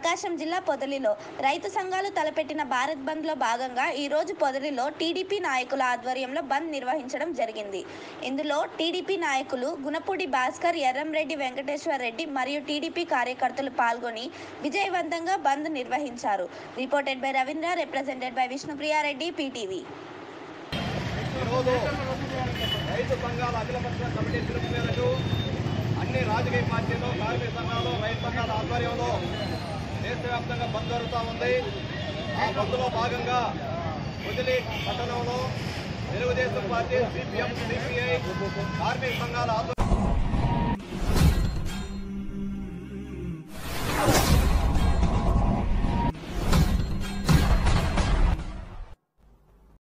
ప్రకాశం జిల్లా పొదలిలో రైతు సంఘాలు తలపెట్టిన భారత్ బంద్లో భాగంగా ఈరోజు పొదలిలో టీడీపీ నాయకుల ఆధ్వర్యంలో బంద్ నిర్వహించడం జరిగింది ఇందులో టీడీపీ నాయకులు గుణపూడి భాస్కర్ ఎర్రంరెడ్డి వెంకటేశ్వర రెడ్డి మరియు టీడీపీ కార్యకర్తలు పాల్గొని విజయవంతంగా బంద్ నిర్వహించారు reported by Ravindra represented by Vishnupriyareddy PTV ఈరోజు రైతు సంఘాల అఖిలపక్ష కమిటీ పిలుపు మేరకు అన్ని రాజకీయ పార్టీలు కార్మిక సంఘాలు రైతు సంఘాల ఆధ్వర్యంలో దేశవ్యాప్తంగా బంద్ జరుగుతూ ఉంది ఆ బంద్లో భాగంగా పొదిలి పట్టణంలో తెలుగుదేశం పార్టీ సిపిఎం సిపిఐ కార్మిక సంఘాల ఆధ్వర్యంలో